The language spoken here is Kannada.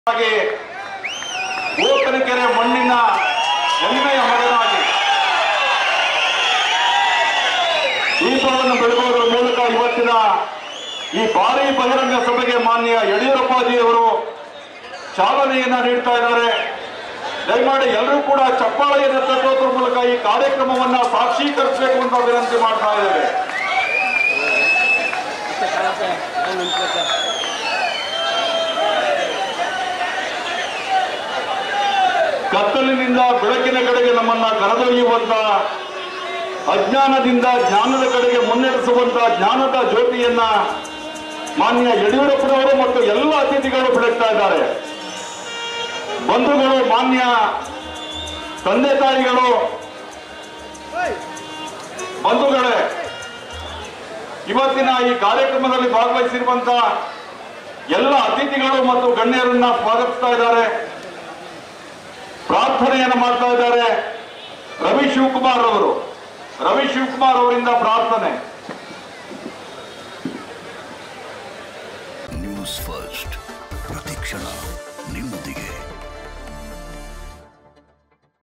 ಹಾಗೆ ಗೋಕನಕೆರೆ ಮಣ್ಣಿನ ಹೆಮ್ಮೆಯ ಮಗನಾಗಿ ದೀಪವನ್ನು ಬೆಳಗುವುದರ ಮೂಲಕ ಇವತ್ತಿನ ಈ ಭಾರಿ ಬಹಿರಂಗ ಸಭೆಗೆ ಮಾನ್ಯ ಯಡಿಯೂರಪ್ಪಾಜಿಯವರು ಚಾಲನೆಯನ್ನ ನೀಡ್ತಾ ಇದ್ದಾರೆ ದಯಮಾಡಿ ಎಲ್ಲರೂ ಕೂಡ ಚಪ್ಪಾಳೆಯನ್ನು ತಟ್ಟೋದ್ರ ಮೂಲಕ ಈ ಕಾರ್ಯಕ್ರಮವನ್ನ ಸಾಕ್ಷೀಕರಿಸಬೇಕು ಅಂತ ವಿನಂತಿ ಮಾಡ್ತಾ ಇದ್ದೇವೆ ಕತ್ತಲಿನಿಂದ ಬೆಳಕಿನ ಕಡೆಗೆ ನಮ್ಮನ್ನ ಕರೆದೊಯ್ಯುವಂತ ಅಜ್ಞಾನದಿಂದ ಜ್ಞಾನದ ಕಡೆಗೆ ಮುನ್ನಡೆಸುವಂತ ಜ್ಞಾನದ ಜ್ಯೋತಿಯನ್ನ ಮಾನ್ಯ ಯಡಿಯೂರಪ್ಪನವರು ಮತ್ತು ಎಲ್ಲ ಅತಿಥಿಗಳು ಬೆಳಗ್ತಾ ಇದ್ದಾರೆ ಬಂಧುಗಳು ಮಾನ್ಯ ತಂದೆ ತಾಯಿಗಳು ಬಂಧುಗಳೇ ಇವತ್ತಿನ ಈ ಕಾರ್ಯಕ್ರಮದಲ್ಲಿ ಭಾಗವಹಿಸಿರುವಂತ ಎಲ್ಲ ಅತಿಥಿಗಳು ಮತ್ತು ಗಣ್ಯರನ್ನ ಸ್ವಾಗತಿಸ್ತಾ ಇದ್ದಾರೆ ಪ್ರಾರ್ಥನೆಯನ್ನು ಮಾಡ್ತಾ ಇದ್ದಾರೆ ರವಿ ಶಿವಕುಮಾರ್ ಅವರು ರವಿ ಶಿವಕುಮಾರ್ ಅವರಿಂದ ಪ್ರಾರ್ಥನೆ ನ್ಯೂಸ್ ಫಸ್ಟ್ ಪ್ರತಿಕ್ಷಣ ನಿಮ್ಮೊಂದಿಗೆ